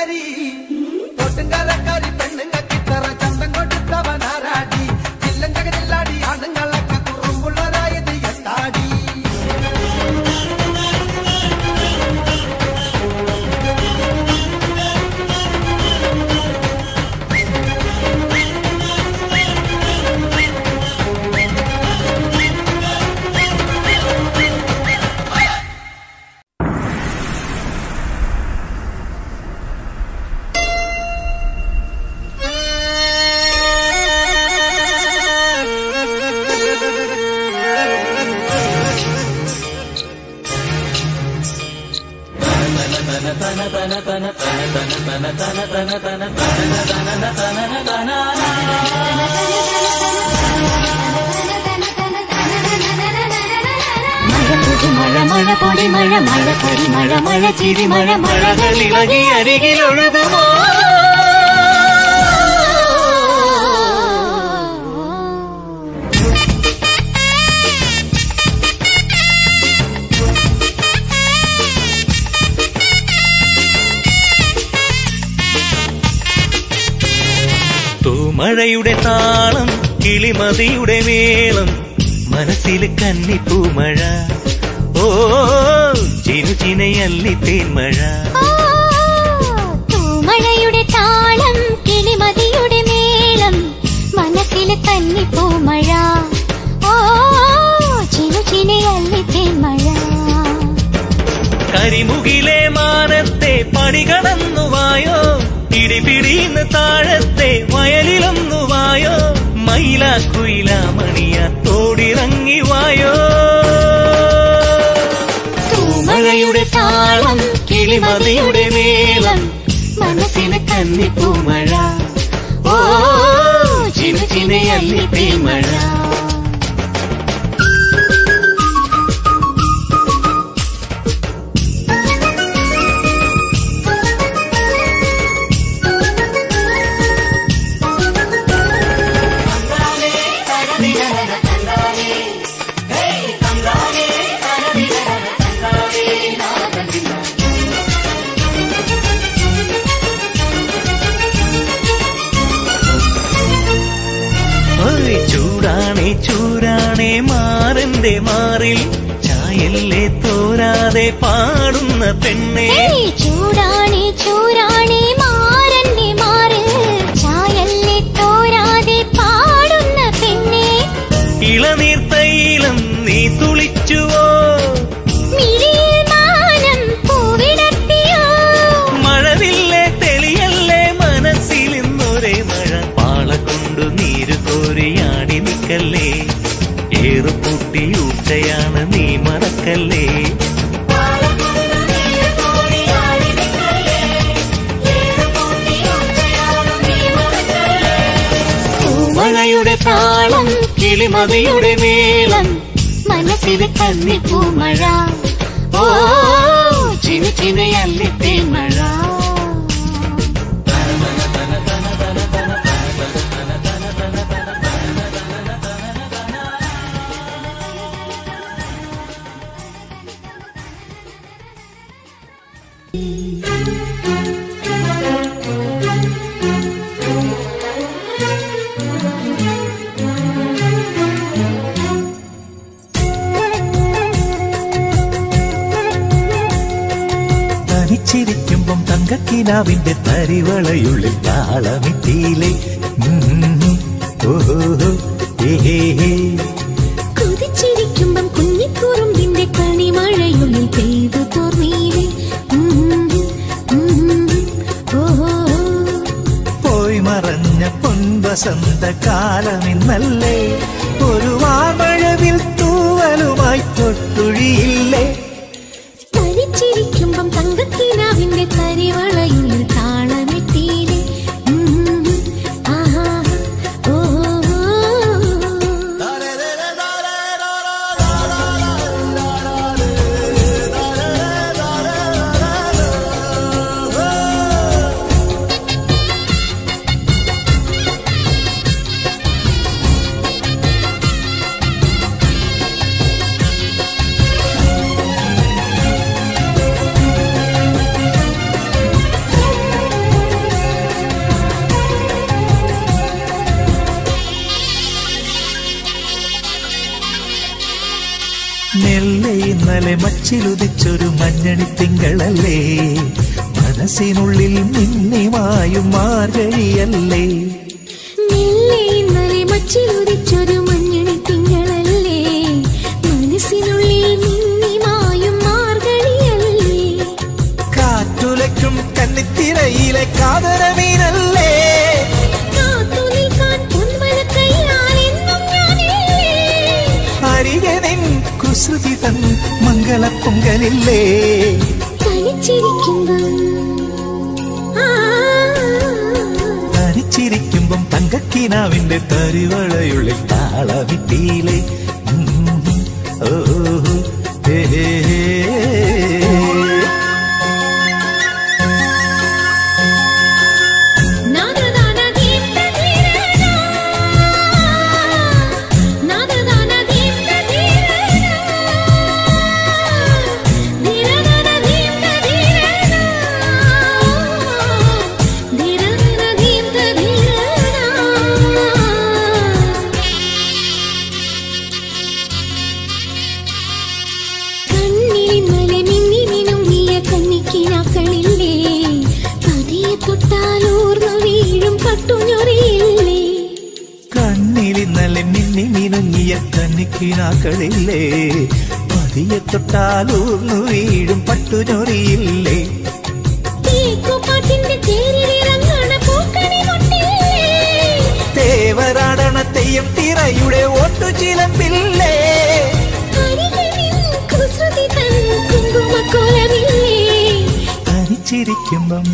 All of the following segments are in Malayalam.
സുന്ദരി ഒട്ടുങ്കരക്കാരി പെണ്ണുങ്ങൾക്ക് ഇത്ര ചന്തം കൊടുത്തവനാരാടി ചില്ലഞ്ചകജില്ലാടി ആണുങ്ങളൊക്കെ കുറുമ്പുള്ളതായത് എന്താടി മഴ പുതു മഴ മഴ പൊടി മഴ മഴ പൊടി മഴ മഴ ചിരി മഴ മഴകളിളകി അരികിലൊഴുകുമോ തൂമഴയുടെ താളം കിളിമതിയുടെ മേളം മനസ്സിൽ കന്നിപ്പൂമഴ ഓ ചിനു ചിനയല്ലി തേന്മഴ തൂമഴയുടെ താളം കിളിമതിയുടെ മേളം മനസ്സിലെ കന്നിപ്പൂമഴ ഓ ചിനു ചിനയല്ലിത്തേ മഴ കരിമുകിലെ മാനത്തെ പടി കടന്നുവായോ ഇടിപിടിന്ന് താഴത്തെ വയലിലൊന്നുവായോ മയിലാക്കുയില മണിയ തോടിറങ്ങി വായോ തൂമഴയുടെ താളം കിളിമതിയുടെ മേളം മനസ്സിലെ കന്നിപ്പൂമഴ ഓ ചിനു ചിനയല്ലിത്തേ മഴ ഓയ് ചൂടാണേ ചൂരാണേ മാറിന്റെ മാറിൽ ചായല്ലേ തോരാതെ പാടുന്ന പെണ്ണേ ഏയ് ചൂടാണി ചൂരാണി മാറന്റെ മാറിൽ ചായല്ലേ തോരാതെ പാടുന്ന പെണ്ണെ ഇളനീർ തൈലം നീ തുളിച്ചുവോ മിഴിയിൽ മാനം പൂവിടത്തിയോ മഴവില്ലേ തെളിയല്ലേ മനസ്സിൽ ഇന്നൊരേ മഴ പാള കൊണ്ടു നീര് കോരിയാടി നിക്കല്ലേ ഏറുപൂട്ടി ഊട്ടയാണ് നീ മറക്കല്ലേ മഴയുടെ താളം കിളിമതിയുടെ മേളം മനസ്സിലെ കന്നിപ്പൂമഴ ഓ ചിന ചിനയല്ലിത്തേ മഴ തനിച്ചിരിക്കുമ്പം തങ്കക്കിനാവിന്റെ തരിവളയുള്ളിൽ താളമിട്ടിയിലെ ഓഹോ ഏഹേ കുതിച്ചിരിക്കുമ്പം കുഞ്ഞിക്കുറുമ്പിന്റെ കണിമഴയുള്ളിൽ പെയ്തു തോർന്നീരെ പോയി മറഞ്ഞ പൊൻവസന്ത കാലമിന്നല്ലേ ഒരു വാമഴവിൽ തൂവലുമായി തൊട്ടുഴിയില്ലേ തരിച്ചിരിക്കുമ്പം തങ്കക്കിനാവിന്റെ തരിവളയുള്ളിൽ താളമിട്ടീരെ ആഹാ ഓ മച്ചിലുദിച്ചൊരു മഞ്ഞണി തിങ്കളല്ലേ മനസ്സിനുള്ളിൽ മിന്നിമായും മാർഗഴിയല്ലേ മെല്ലെ ഇന്നലെ മച്ചിലുദിച്ചൊരു മഞ്ഞണി തിങ്കളല്ലേ മനസ്സിനുള്ളിൽ മിന്നിമായും മാർഗഴിയല്ലേ കാറ്റുലയ്ക്കും കന്നിത്തിരയിലെ കാതരമീനല്ലേ കാത്തു നിൽക്കാൻ പൊൻവലക്കൈയാൽ എന്നും ഞാനില്ലേ അരികെ നിൻ കുസൃതി തൻ മംഗളപ്പൊങ്കലില്ലേ തനിച്ചിരിക്കുമ്പം ആ തനിച്ചിരിക്കുമ്പം തങ്കക്കിനാവിന്റെ തരിവളയുള്ളിൽ താളവിട്ടിയിലെ ഓ ഹേ ഹേ ഹേ. നാദദാന ദീപ്ത ധീരന നാദദാന ദീപ്ത ധീരന ധീരന ദീപ്ത ധീരന ധീരന ദീപ്ത ധീരന കണ്ണിലിന്നലെ മിന്നി മിനുങ്ങിയ കണ്ണിക്കിനാക്കളില്ലേ പതിയെ തൊട്ടാലൂർന്നു വീഴും പട്ടുഞ്ഞൊറിയില്ലേ കണ്ണിലിന്നലെ മിന്നി മിനുങ്ങിയ കന്നിക്കിനാക്കളില്ലേ പതിയെ തൊട്ടാലൂർന്നു വീഴും പട്ടുചൊറിയില്ലേ തേക്കുപാട്ടിന്റെ തേരിലിറങ്ങണ പൂക്കണി മുട്ടില്ലേ തേവരാടണ തെയ്യം തിറയുടെ ഓട്ടുചിലമ്പില്ലേ അരികിൽ നിൻ കുസൃതി തൻ കുങ്കുമക്കോലമില്ലേ തനിച്ചിരിക്കുമ്പം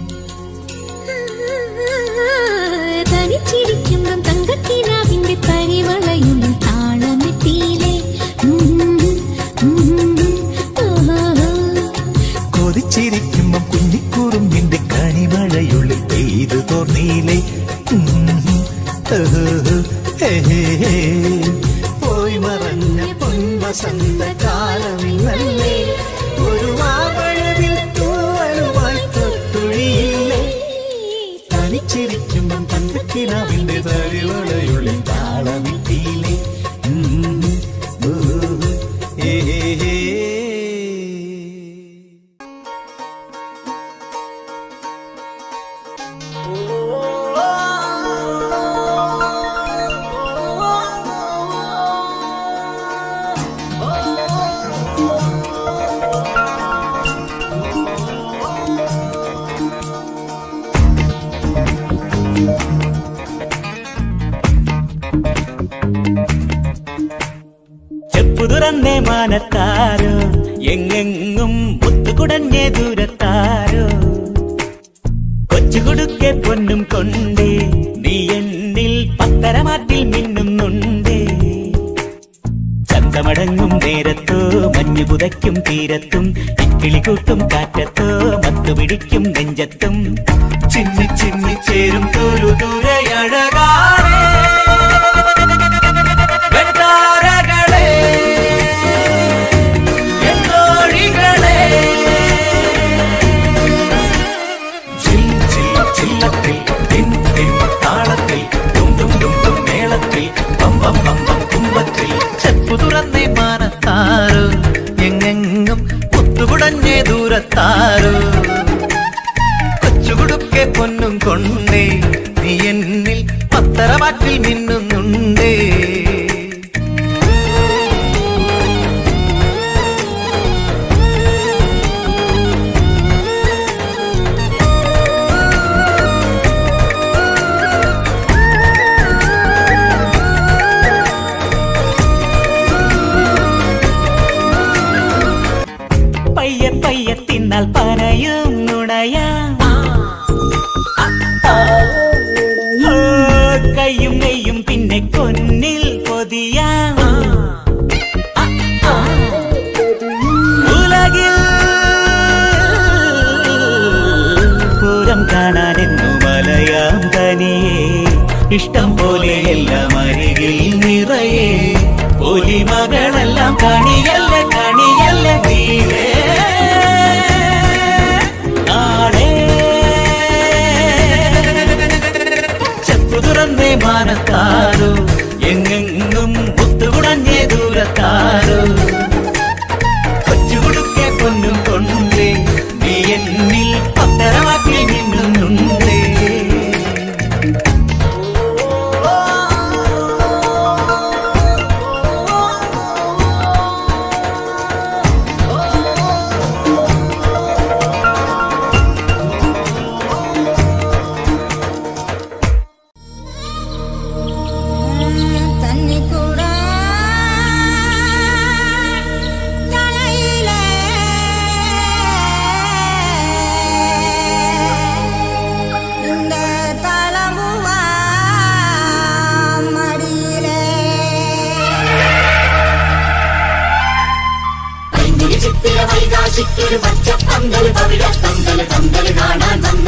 തനിച്ചിരിക്കുമ്പം തങ്കക്കിനാവിന്റെ പരിവളയും താളമെത്തിയില്ലേ കൊതിച്ചിരിക്കുമ്പം കുഞ്ഞിക്കുറുമ്പിന്റെ കണിമഴയുള്ളിൽ പെയ്തു തോർന്നിയില്ലേ ഉം. ഓഹോ. ഹേ ഹേ ഹേ. പോയി മറഞ്ഞ പൊൻവസന്ത കാലമില്ലല്ലേ ഒരു മാമഴവിൽ തൂവലുമായി തൊട്ടുഴിയില്ലേ തനിച്ചിരിക്കുമ്പം തന്തക്കിനാവിന്റെ തരിവളയുള്ളിൽ താളമിട്ടിയില്ലേ ഉം. ഓഹോ. ഹേ ഹേ ഹേ. ചെപ്പു തുറന്നേ മാനത്താരോ എങ്ങെങ്ങും മുത്തുകുടഞ്ഞേ ദൂരത്താരോ കൊച്ചുകുടുക്കെ പൊന്നും കൊണ്ടേ നീ എന്നിൽ പത്തരമാറ്റിൽ മിന്നുന്നുണ്ടേ ചന്തമടങ്ങും നേരത്തോ മഞ്ഞു പുതയ്ക്കും തീരത്തും ഇക്കിളി കൂട്ടും കാറ്റത്തോ മത്തു പിടിക്കും നെഞ്ചത്തും ചിന്നി ചിന്നി ചേരും ദൂരു ദൂരയഴകാരേ വെട്ടാരകളെ എന്നോഴികളെ ചിൽ ചിൽ ചില്ലത്തിൽ തിൻ തിൻ താളത്തിൽ തും തും തും തും മേളത്തിൽ പം പം പം പം കുമ്പത്തിൽ ചെപ്പു തുറന്നേ മാനത്താരോ എങ്ങെങ്ങും ഒത്തുകുടഞ്ഞേ ദൂരത്താരോ കൊച്ചുകുടുക്കെ പൊന്നും കൊണ്ടേ നീ എന്നിൽ പത്തരമാറ്റിൽ മിന്നുന്നുണ്ടേ പയ്യെ പയ്യെ തിന്നാൽ പനയും നുണയാം ഓ, കയ്യും നെയ്യും പിന്നെ കൊന്നിൽ പൊതിയാം ഉലകിൽ പൂരം കാണാനെന്നു മലയാം തനിയേ ഇഷ്ടം പോലെ എല്ലാം അരികിൽ നിറയെ ഒലിമകളെല്ലാം കണിയല്ല കണിയല്ല നീരേ നാളെ ചെപ്പു തുറന്നേ മാനത്താരോ എങ്ങെങ്ങും മുത്തുകുടഞ്ഞേ ദൂരത്താരോ കൊച്ചു ഒരു പച്ച പന്തല് പവിഴ പന്തല് പന്തല് കാണാൻ വന്നു